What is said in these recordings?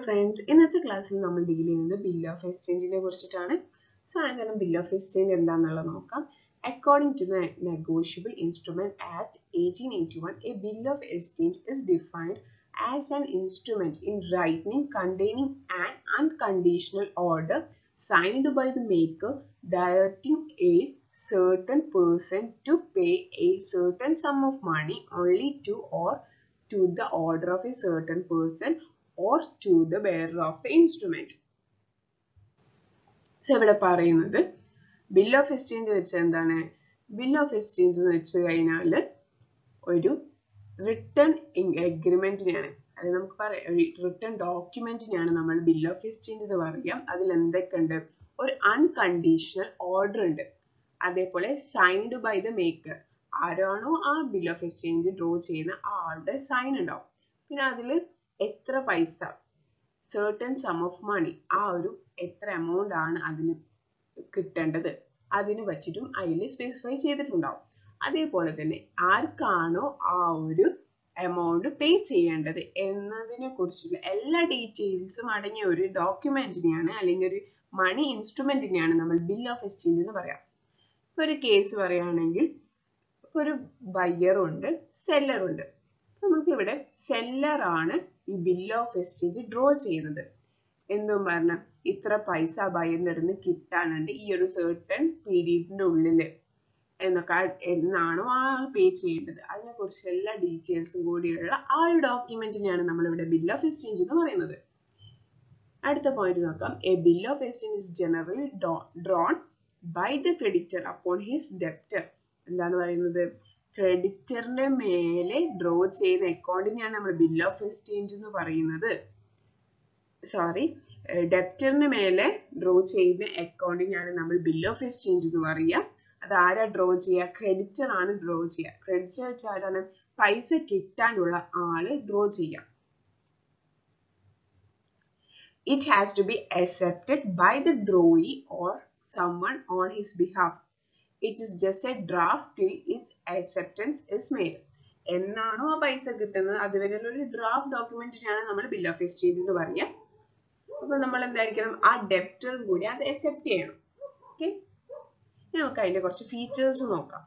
Friends ഇന്നത്തെ ക്ലാസ്സിൽ നമ്മൾ ഡീൽ ചെയ്യുന്നത് ബിൽ ഓഫ് എക്സ്ചേഞ്ചിനെ കുറിച്ചിട്ടാണ് സോ ആദ്യം ബിൽ ഓഫ് എക്സ്ചേഞ്ച് എന്താണെന്നുള്ളത് നോക്കാം according to the negotiable instrument act eighteen eighty one a bill of exchange is defined as an instrument in writing containing an unconditional order signed by the maker directing a certain person to pay a certain sum of money only to or to the order of a certain person or to the bearer of the instrument. So ഇവിടെ പറയുന്നത് bill of exchange വെച്ച് എന്താണ് bill of exchange എന്ന് വെച്ച് കഴിഞ്ഞാൽ ഒരു return എഗ്രിമെന്റിനെയാണ് അത് നമുക്ക് പറയാം റിട്ടേൺ ഡോക്യുമെന്റിനെയാണ് നമ്മൾ ബിൽ ഓഫ് എക്സ്ചേഞ്ച് എന്ന് പറയാം അതിൽ എന്തൊക്കെ ഉണ്ട് ഒരു അൺകണ്ടീഷണൽ ഓർഡർ ഉണ്ട് അതേപോലെ സൈൻഡ് ബൈ ദ മേക്കർ ആരാണോ ആ ബിൽ ഓഫ് എക്സ്ചേഞ്ച് ഡ്രോ ചെയ്യുന്ന ആ ആളുടെ സൈൻ ഉണ്ടാവും പിന്നെ അതിൽ എത്ര പൈസ certain സം ഓഫ് മണി ആ ഒരു എത്ര എമൗണ്ട് ആണ് അതിന് കിട്ടേണ്ടത് അതിന് വച്ചിട്ടും അതിൽ സ്പെസിഫൈ ചെയ്തിട്ടുണ്ടാവും അതേപോലെ തന്നെ ആർക്കാണോ ആ ഒരു എമൗണ്ട് പേ ചെയ്യേണ്ടത് എന്നതിനെ കുറിച്ചുള്ള എല്ലാ ഡീറ്റെയിൽസും അടങ്ങിയ ഒരു ഡോക്യുമെന്റിനെയാണ് അല്ലെങ്കിൽ ഒരു മണി ഇൻസ്ട്രുമെന്റിനെയാണ് നമ്മൾ ബിൽ ഓഫ് എക്സ്ചേഞ്ച് എന്ന് പറയാം ഇപ്പൊ ഒരു കേസ് പറയുകയാണെങ്കിൽ ഒരു ബയ്യറും ഉണ്ട് സെല്ലറും ഉണ്ട് നമുക്ക് ഇവിടെ സെല്ലർ ആണ് ഈ ബിൽ ഓഫ് എക്സ്ചേഞ്ച് ഡ്രോ ചെയ്യുന്നത് എന്തും പറഞ്ഞ ഇത്ര പൈസ ബയ്യറിന്റെ അടുത്ത് കിട്ടാനുണ്ട് ഈ ഒരു സർട്ടൺ പീരീഡിന്റെ ഉള്ളില് എന്നൊക്കെ എന്നാണോ ആ പേ ചെയ്യേണ്ടത് അതിനെ കുറിച്ച് എല്ലാ ഡീറ്റെയിൽസും കൂടിയുള്ള ആ ഒരു ഡോക്യുമെന്റിനെയാണ് നമ്മൾ ഇവിടെ ബിൽ ഓഫ് എക്സ്ചേഞ്ച് എന്ന് പറയുന്നത് അടുത്ത പോയിന്റ് നോക്കാം a bill of exchange is generally drawn by the creditor upon his debtor എന്താണ് പറയുന്നത് ക്രെഡിറ്ററിന്റെ മേലെ ഡ്രോ ചെയ്യുന്ന അക്കൗണ്ടിനെയാണ് നമ്മൾ ബിൽ ഓഫ് എക്സ്ചേഞ്ച് എന്ന് പറയുന്നത് സോറി ഡെപ്റ്ററിന് മേലെ ഡ്രോ ചെയ്യുന്ന അക്കൗണ്ടിനെയാണ് നമ്മൾ ബിൽ ഓഫ് എക്സ്ചേഞ്ച് എന്ന് പറയുക അത് ആരാ ഡ്രോ ചെയ്യുക ക്രെഡിറ്റർ ആണ് ഡ്രോ ചെയ്യുക ക്രെഡിറ്റർ വെച്ചാൽ ആരാണ് പൈസ കിട്ടാനുള്ള ആള് ഡ്രോ ചെയ്യുക It has to be accepted by the drawee or someone on his behalf. It is just a draft till its acceptance is made. എന്നാണോ ആ പൈസ കിട്ടുന്നത് അതുവരെയുള്ള ഒരു ഡ്രാഫ്റ്റ് ഡോക്യുമെന്റിനാണ് നമ്മൾ ബിൽ ഓഫ് എക്സ്ചേഞ്ച് എന്ന് പറയുക അപ്പൊ നമ്മൾ എന്തായിരിക്കണം ആ ഡെപ്റ്റർ കൂടി അത് അക്സെപ്റ്റ് ചെയ്യണം ഓക്കെ നമുക്ക് അതിന്റെ കുറച്ച് ഫീച്ചേഴ്സ് നോക്കാം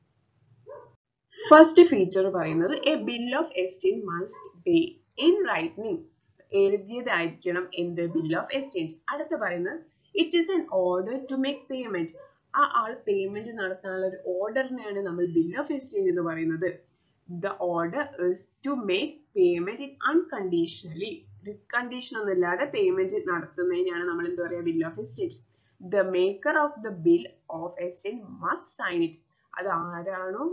ഫസ്റ്റ് ഫീച്ചർ പറയുന്നത് a bill of exchange must be in writing എഴുതിയതായിരിക്കണം എന്ത് ബിൽ ഓഫ് എക്സ്ചേഞ്ച് അടുത്ത പറയുന്നത് it is an order to make payment ആ ആൾ പേയ്മെന്റ് നടത്താനുള്ള ഒരു ഓർഡറിനെയാണ് നമ്മൾ ബിൽ ഓഫ് എക്സ്ചേഞ്ച് എന്ന് പറയുന്നത് the order is to make payment in unconditionally condition ഒന്നുമില്ലാതെ പേയ്മെന്റ് നടത്തുന്നതിനാണ് നമ്മൾ എന്താ പറയുക bill of exchange the maker of the bill of exchange must sign it അത് ആരാണോ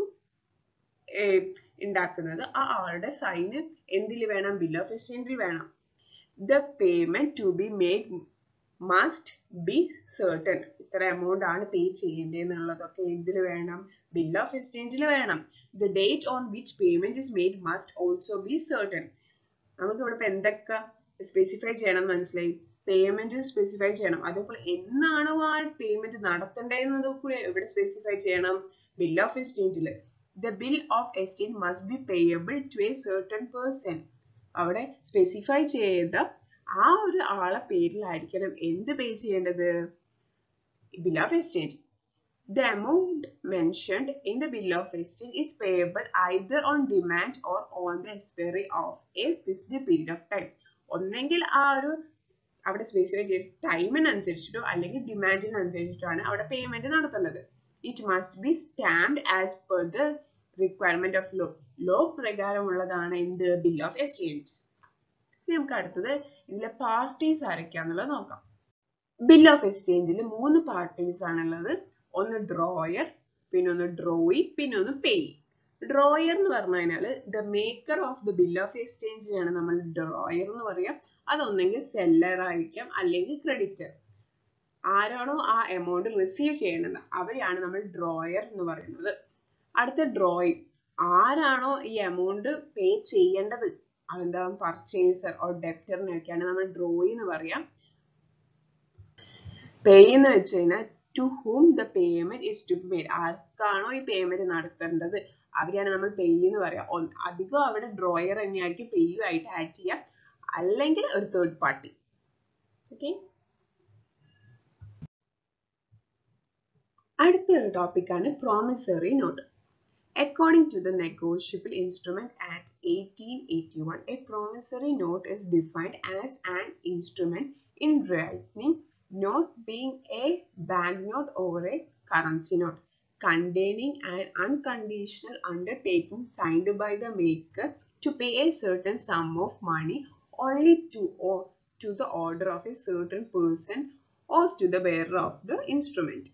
ഉണ്ടാക്കുന്നത് ആ ആളുടെ സൈന് എന്തിൽ വേണം ബിൽ ഓഫ് എക്സ്ചേഞ്ചിൽ വേണം the payment to be made must be certain ഇത്ര എമൗണ്ട് ആണ് പേ ചെയ്യേണ്ടതെന്നുള്ളതൊക്കെ എന്തിൽ വേണം ബിൽ ഓഫ് എക്സ്ചേഞ്ചിൽ വേണം the date on which payment is made must also be certain നമുക്ക് ഇവിടെ ഇപ്പൊ എന്തൊക്കെ സ്പെസിഫൈ ചെയ്യണം മനസ്സിലായി പേയ്മെന്റ് സ്പെസിഫൈ ചെയ്യണം അതേപോലെ എന്നാണോ ആ പേയ്മെന്റ് നടത്തേണ്ടതെന്നത് കൂടെ ഇവിടെ സ്പെസിഫൈ ചെയ്യണം ബിൽ ഓഫ് എക്സ്ചേഞ്ചിൽ the bill of exchange must be payable to a certain person അവിടെ സ്പെസിഫൈ ചെയ്ത ആ ഒരു ആളെ പേരിലായിരിക്കണം എന്ത് പേ ചെയ്യേണ്ടത് bill of exchange The amount mentioned in the bill of exchange is payable either on demand or on the expiry of a fixed period of time. ഒന്നെങ്കിൽ ആ ഒരു അവിടെ സ്പെസിഫൈ ചെയ്ത ടൈമിനനുസരിച്ചിട്ടോ അല്ലെങ്കിൽ ഡിമാൻഡിനനുസരിച്ചിട്ടാണ് അവിടെ പേയ്മെന്റ് നടത്തുന്നത് it must be stamped as per the requirement of law law പ്രകാരമുള്ളതാണ് എന്ത് ബിൽ ഓഫ് എക്സ്ചേഞ്ച് നമുക്ക് അടുത്തത് ഇതിലെ പാർട്ടീസ് ആരൊക്കെയാന്നുള്ളത് നോക്കാം ബിൽ ഓഫ് എക്സ്ചേഞ്ചിൽ മൂന്ന് പാർട്ടീസ് ആണുള്ളത് ഒന്ന് ഡ്രോയർ പിന്നെ ഒന്ന് ഡ്രോയി പിന്നെ ഒന്ന് പേയി ഡ്രോയർ എന്ന് പറഞ്ഞു കഴിഞ്ഞാൽ the maker of the bill of എക്സ്ചേഞ്ചിനാണ് നമ്മൾ ഡ്രോയർ എന്ന് പറയാം അതൊന്നെങ്കിൽ സെല്ലർ ആയിരിക്കാം അല്ലെങ്കിൽ ക്രെഡിറ്റർ ആരാണോ ആ എമൗണ്ട് റിസീവ് ചെയ്യണത് അവരെയാണ് നമ്മൾ ഡ്രോയർ എന്ന് പറയുന്നത് അടുത്ത ഡ്രോയി ആരാണോ ഈ എമൗണ്ട് പേ ചെയ്യേണ്ടത് അതെന്താ പർച്ചേസർ ഓർ ഡെപ്റ്ററിനെയൊക്കെയാണ് നമ്മൾ ഡ്രോയി എന്ന് പറയാം പേ എന്ന് വെച്ച് കഴിഞ്ഞാൽ to whom the payment is to be ആർക്കാണോ ഈ പേയ്മെന്റ് നടത്തേണ്ടത് അവരെയാണ് നമ്മൾ പേ എന്ന് പറയാം അധികം അവിടെ ഡ്രോയർ തന്നെയായിരിക്കും പേയു ആയിട്ട് ആക്ട് ചെയ്യുക അല്ലെങ്കിൽ ഒരു തേർഡ് പാർട്ടി ഓക്കെ അടുത്തൊരു ടോപ്പിക്കാണ് promissory note According to the Negotiable Instrument Act 1881, a promissory note is defined as an instrument in writing note being a banknote or a currency note containing an unconditional undertaking signed by the maker to pay a certain sum of money only to or to the order of a certain person or to the bearer of the instrument.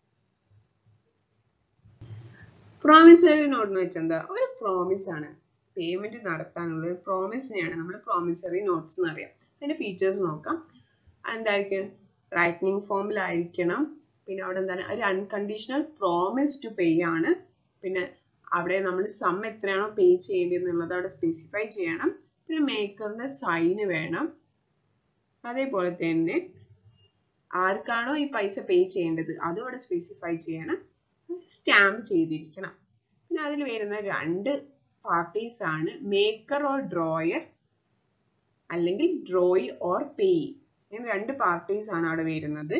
Promissory note എന്ന് വെച്ചാൽ എന്താ ഒരു promise ആണ് payment നടത്താനുള്ള ഒരു പ്രോമിസിനെയാണ് നമ്മൾ promissory notes എന്ന് അറിയാം അതിന്റെ ഫീച്ചേഴ്സ് നോക്കാം എന്തായിരിക്കും റൈറ്റനിങ് ഫോമിലായിരിക്കണം പിന്നെ അവിടെ എന്താണ് ഒരു അൺകണ്ടീഷണൽ പ്രോമിസ് ടു പേ ആണ് പിന്നെ അവിടെ നമ്മൾ സം എത്രയാണോ പേ ചെയ്യേണ്ടതെന്നുള്ളത് അവിടെ സ്പെസിഫൈ ചെയ്യണം പിന്നെ മേക്കറിന്റെ സൈന് വേണം അതേപോലെ തന്നെ ആർക്കാണോ ഈ പൈസ പേ ചെയ്യേണ്ടത് അതും അവിടെ സ്പെസിഫൈ ചെയ്യണം സ്റ്റാമ്പ് ചെയ്തിരിക്കണം പിന്നെ അതിൽ വരുന്ന രണ്ട് പാർട്ടീസ് ആണ് മേക്കർ ഓർ ഡ്രോയർ അല്ലെങ്കിൽ ഡ്രോയി ഓർ പേയി ഇങ്ങനെ രണ്ട് പാർട്ടീസ് ആണ് അവിടെ വരുന്നത്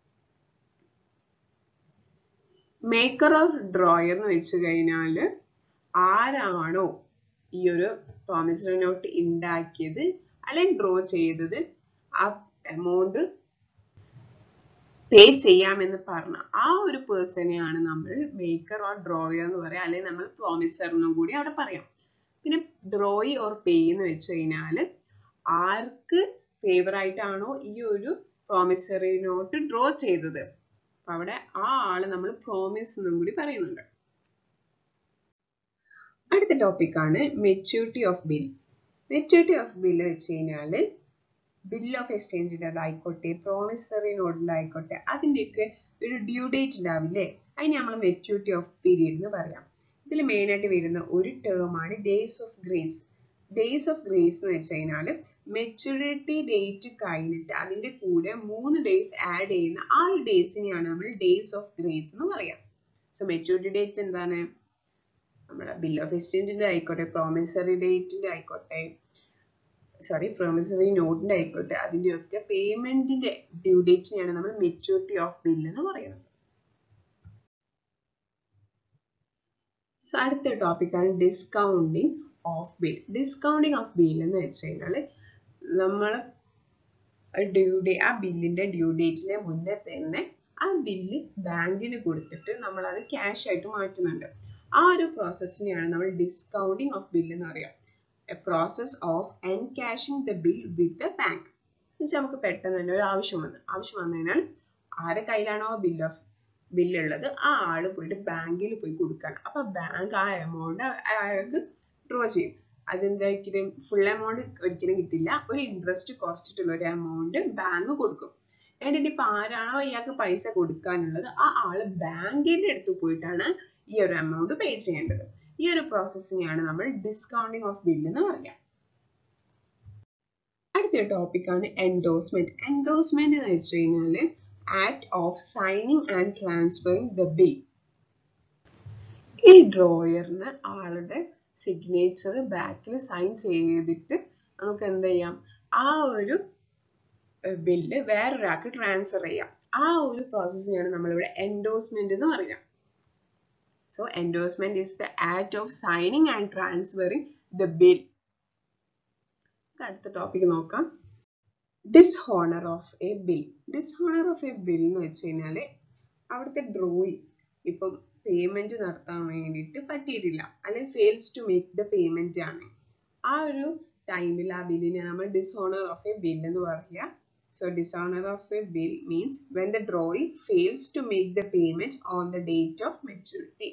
മേക്കർ ഓർ ഡ്രോയർ എന്ന് വെച്ച് കഴിഞ്ഞാൽ ആരാണോ ഈ ഒരു പ്രോമിസറി നോട്ട് ഉണ്ടാക്കിയത് അല്ലെങ്കിൽ ഡ്രോ ചെയ്തത് ആ എമൗണ്ട് പേ ചെയ്യാമെന്ന് പറഞ്ഞ ആ ഒരു പേഴ്സണെയാണ് നമ്മൾ മേക്കർ ഓർ ഡ്രോയർ എന്ന് പറയാം അല്ലെങ്കിൽ നമ്മൾ പ്രോമിസർ എന്നും കൂടി അവിടെ പറയാം പിന്നെ ഡ്രോയി ഓർ പേ എന്ന് വെച്ച് കഴിഞ്ഞാൽ ആർക്ക് ഫേവർ ആയിട്ടാണോ ഈ ഒരു പ്രോമിസറി നോട്ട് ഡ്രോ ചെയ്തത് അപ്പൊ അവിടെ ആ ആള് നമ്മൾ പ്രോമിസ് എന്നും കൂടി പറയുന്നുണ്ട് അടുത്ത ടോപ്പിക്കാണ് maturity of bill maturity of bill വെച്ച് കഴിഞ്ഞാല് ബിൽ ഓഫ് എക്സ്ചേഞ്ചിൻ്റെതായിക്കോട്ടെ പ്രോമിസറി നോട്ടിലായിക്കോട്ടെ അതിൻ്റെയൊക്കെ ഒരു ഡ്യൂ ഡേറ്റ് ഉണ്ടാവില്ലേ അതിന് നമ്മൾ മെച്യൂരിറ്റി ഓഫ് പീരീഡ് എന്ന് പറയാം ഇതിൽ മെയിനായിട്ട് വരുന്ന ഒരു ടേമാണ് days of grace days of grace എന്ന് വെച്ച് കഴിഞ്ഞാൽ മെച്യൂരിറ്റി ഡേറ്റ് കഴിഞ്ഞിട്ട് അതിൻ്റെ കൂടെ മൂന്ന് ഡേയ്സ് ആഡ് ചെയ്യുന്ന ആ ഒരു ഡേയ്സിനെയാണ് നമ്മൾ ഡേയ്സ് ഓഫ് ഗ്രേസ് എന്ന് പറയാം സോ മെച്യൂരിറ്റി ഡേറ്റ് എന്താണ് നമ്മുടെ ബിൽ ഓഫ് എക്സ്ചേഞ്ചിൻ്റെ ആയിക്കോട്ടെ പ്രോമിസറി ഡേറ്റിൻ്റെ ആയിക്കോട്ടെ സോറി പ്രൊമിസറി നോട്ടിന്റെ ആയിക്കോട്ടെ അതിന്റെയൊക്കെ പേയ്മെന്റിന്റെ ഡ്യൂ ഡേറ്റിനെയാണ് നമ്മൾ മെച്യൂരിറ്റി ഓഫ് ബിൽ എന്ന് പറയുന്നത് സോ അടുത്ത ടോപ്പിക്കാണ് discounting of bill discounting of bill എന്ന് വെച്ച് കഴിഞ്ഞാൽ നമ്മൾ ഡ്യൂ ഡേ ആ ബില്ലിന്റെ ഡ്യൂ ഡേറ്റിന് മുന്നേ തന്നെ ആ ബില്ല് ബാങ്കിന് കൊടുത്തിട്ട് നമ്മൾ അത് ക്യാഷ് ആയിട്ട് മാറ്റുന്നുണ്ട് ആ ഒരു പ്രോസസ്സിനെയാണ് നമ്മൾ ഡിസ്കൗണ്ടിങ് ഓഫ് ബിൽ എന്ന് പറയാം a process of encashing the bill with the bank എന്നുവെച്ചാൽ നമുക്ക് പെട്ടെന്ന് തന്നെ ഒരു ആവശ്യം വന്നു ആവശ്യം വന്നു കഴിഞ്ഞാൽ ആരുടെ കയ്യിലാണോ ബിൽ ഓഫ് ബില്ലുള്ളത് ആ ആള് പോയിട്ട് ബാങ്കിൽ പോയി കൊടുക്കണം അപ്പൊ ബാങ്ക് ആ എമൗണ്ട് അയാൾക്ക് ഡ്രോ ചെയ്യും അതെന്തായിരിക്കും ഫുൾ എമൗണ്ട് ഒരിക്കലും കിട്ടില്ല ഒരു ഇൻട്രസ്റ്റ് കുറച്ചിട്ടുള്ള ഒരു എമൗണ്ട് ബാങ്ക് കൊടുക്കും എന്നിട്ട് ഇപ്പൊ ആരാണോ ഇയാൾക്ക് പൈസ കൊടുക്കാനുള്ളത് ആ ആള് ബാങ്കിന്റെ അടുത്ത് പോയിട്ടാണ് ഈ ഒരു എമൗണ്ട് പേ ചെയ്യേണ്ടത് ഈ ഒരു പ്രോസസ്സിനെയാണ് നമ്മൾ ഡിസ്കൗണ്ടിങ് ഓഫ് ബിൽ എന്ന് പറയാം അടുത്ത ടോപ്പിക്കാണ് എൻഡോസ്മെന്റ് എൻഡോസ്മെന്റ് എന്ന് വെച്ച് കഴിഞ്ഞാൽ act of signing and transferring the bill ഈ ഡ്രോയറിന് ആളുടെ സിഗ്നേച്ചർ ബാക്കിൽ സൈൻ ചെയ്തിട്ട് നമുക്ക് എന്ത് ചെയ്യാം ആ ഒരു ബില്ല് വേറൊരാൾക്ക് ട്രാൻസ്ഫർ ചെയ്യാം ആ ഒരു പ്രോസസ്സിനെയാണ് നമ്മളിവിടെ എൻഡോസ്മെന്റ് എന്ന് പറയാം So endorsement is the act of signing and transferring the bill. അടുത്ത ടോപ്പിക് നോക്കാം dishonour of a bill dishonour of a bill എന്ന് വെച്ച് കഴിഞ്ഞാൽ അവിടുത്തെ ഡ്രോയിങ് ഇപ്പം പേയ്മെന്റ് നടത്താൻ വേണ്ടിയിട്ട് പറ്റിയിട്ടില്ല അല്ലെങ്കിൽ fails to make the payment ആണ് ആ ഒരു ടൈമിൽ ആ ബില്ലിനെ നമ്മൾ ഡിസ്ഹോണർ ഓഫ് എ ബിൽ എന്ന് പറയുക So dishonor of a bill means when the drawee fails to make the payment on the date of maturity.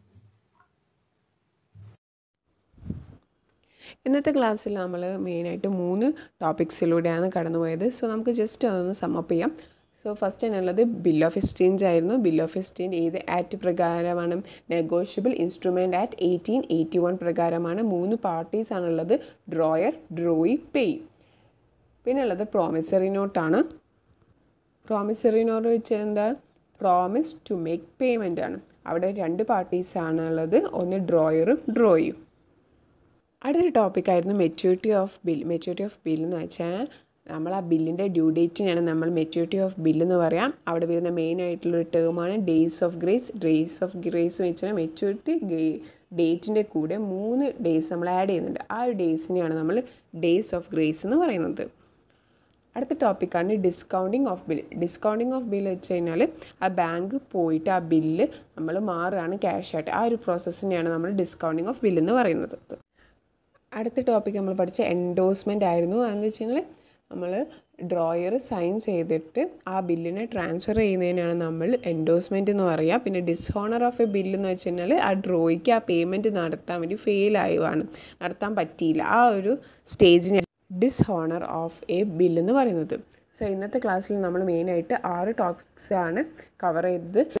ഇന്നത്തെ ക്ലാസ്സിൽ നമ്മൾ മെയിനായിട്ട് മൂന്ന് ടോപ്പിക്സിലൂടെയാണ് കടന്നുപോയത് സോ നമുക്ക് ജസ്റ്റ് അതൊന്ന് സമ്മപ്പ് ചെയ്യാം സോ ഫസ്റ്റ് എന്നുള്ളത് ബിൽ ഓഫ് എക്സ്ചേഞ്ച് ആയിരുന്നു ബിൽ ഓഫ് എക്സ്ചേഞ്ച് ഏത് ആക്ട് പ്രകാരമാണ് negotiable instrument act eighteen eighty one പ്രകാരമാണ് മൂന്ന് പാർട്ടീസ് ആണുള്ളത് ഡ്രോയർ ഡ്രോയി പേയ് പിന്നെ ഉള്ളത് പ്രോമിസറി നോട്ടാണ് പ്രോമിസറി നോട്ട് വെച്ച് എന്താ പ്രോമിസ് ടു മേക്ക് പേയ്മെൻ്റ് ആണ് അവിടെ രണ്ട് പാർട്ടീസ് ആണുള്ളത് ഒന്ന് ഡ്രോയറും ഡ്രോയും അടുത്തൊരു ടോപ്പിക്കായിരുന്നു maturity of bill maturity of bill എന്ന് വെച്ചാൽ നമ്മൾ ആ ബില്ലിൻ്റെ ഡ്യൂ ഡേറ്റിനെയാണ് നമ്മൾ മെച്യൂരിറ്റി ഓഫ് ബിൽ എന്ന് പറയാം അവിടെ വരുന്ന മെയിൻ ആയിട്ടുള്ളൊരു ടേമാണ് days of grace days of grace എന്ന് വെച്ചാൽ മെച്യൂരിറ്റി ഡേറ്റിൻ്റെ കൂടെ മൂന്ന് ഡേയ്സ് നമ്മൾ ആഡ് ചെയ്യുന്നുണ്ട് ആ ഒരു ഡേയ്സിനെയാണ് നമ്മൾ ഡേയ്സ് ഓഫ് ഗ്രേസ് എന്ന് പറയുന്നത് അടുത്ത ടോപ്പിക്കാണ് discounting of bill discounting of bill വെച്ച് കഴിഞ്ഞാൽ ആ ബാങ്ക് പോയിട്ട് ആ ബില്ല് നമ്മൾ മാറുകയാണ് ക്യാഷ് ആയിട്ട് ആ ഒരു പ്രോസസ്സിനെയാണ് നമ്മൾ ഡിസ്കൗണ്ടിങ് ഓഫ് ബിൽ എന്ന് പറയുന്നത് അടുത്ത ടോപ്പിക് നമ്മൾ പഠിച്ച എൻഡോഴ്സ്മെൻ്റ് ആയിരുന്നു അതെന്ന് വെച്ച് കഴിഞ്ഞാൽ നമ്മൾ ഡ്രോയർ സൈൻ ചെയ്തിട്ട് ആ ബില്ലിനെ ട്രാൻസ്ഫർ ചെയ്യുന്നതിനാണ് നമ്മൾ എൻഡോഴ്സ്മെൻറ്റ് എന്ന് പറയുക പിന്നെ ഡിസ്ഹോണർ ഓഫ് എ ബില്ല് എന്ന് വെച്ച് കഴിഞ്ഞാൽ ആ ഡ്രോയ്ക്ക് ആ പേയ്മെൻറ്റ് നടത്താൻ വേണ്ടി ഫെയിൽ ആയുവാണ് നടത്താൻ പറ്റിയില്ല ആ ഒരു സ്റ്റേജിനെ ഡിസ്ഹോണർ ഓഫ് എ ബിൽ എന്ന് പറയുന്നത് സോ ഇന്നത്തെ ക്ലാസ്സിൽ നമ്മൾ മെയിനായിട്ട് ആറ് ടോപ്പിക്സ് ആണ് കവർ ചെയ്തത്